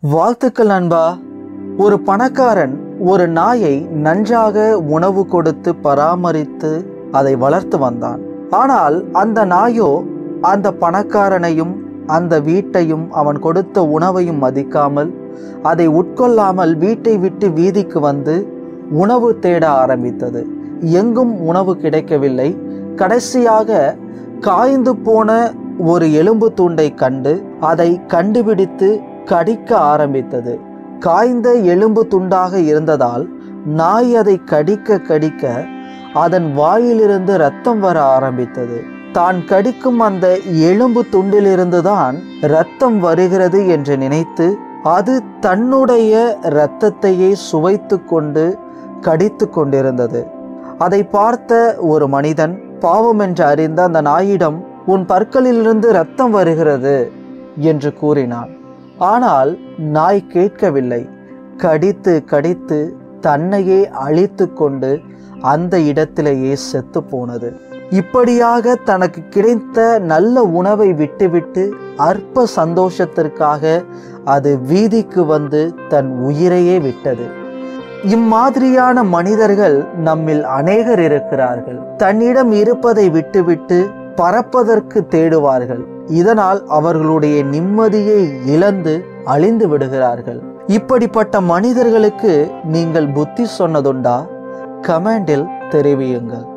வாழ்த்துக்கள் நண்பா ஒரு பணக்காரன் ஒரு நாயை நன்றாக உணவு கொடுத்து பராமரித்து அதை வளர்த்து வந்தான் ஆனால் அந்த நாயோ அந்த பணக்காரனையும் அந்த வீட்டையும் அவன் கொடுத்த உணவையும் மதிக்காமல் அதை உட்கொள்ளாமல் வீட்டை விட்டு வீதிக்கு வந்து உணவு தேட ஆரம்பித்தது எங்கும் உணவு கிடைக்கவில்லை கடைசியாக காய்ந்து போன ஒரு எலும்பு துண்டை கண்டு அதை கண்டுபிடித்து கடிக்க ஆரம்பித்தது காய்ந்த எலும்பு துண்டாக இருந்ததால் நாய் அதை கடிக்க கடிக்க அதன் வாயிலிருந்து இரத்தம் வர ஆரம்பித்தது தான் கடிக்கும் அந்த எலும்பு துண்டிலிருந்து தான் இரத்தம் வருகிறது என்று நினைத்து அது தன்னுடைய இரத்தத்தையே சுவைத்து கொண்டு கடித்து கொண்டிருந்தது அதை பார்த்த ஒரு மனிதன் பாவம் என்று அறிந்த அந்த நாயிடம் உன் பற்களிலிருந்து இரத்தம் வருகிறது என்று கூறினான் ஆனால் நாய் கேட்கவில்லை கடித்து கடித்து தன்னையே அழித்து கொண்டு அந்த இடத்திலேயே செத்து போனது இப்படியாக தனக்கு கிடைத்த நல்ல உணவை விட்டுவிட்டு அற்ப சந்தோஷத்திற்காக அது வீதிக்கு வந்து தன் உயிரையே விட்டது இம்மாதிரியான மனிதர்கள் நம்மில் அநேகர் இருக்கிறார்கள் தன்னிடம் இருப்பதை விட்டுவிட்டு பறப்பதற்கு தேடுவார்கள் இதனால் அவர்களுடைய நிம்மதியை இழந்து அழிந்து விடுகிறார்கள் இப்படிப்பட்ட மனிதர்களுக்கு நீங்கள் புத்தி சொன்னதுண்டா கமெண்டில் தெரிவியுங்கள்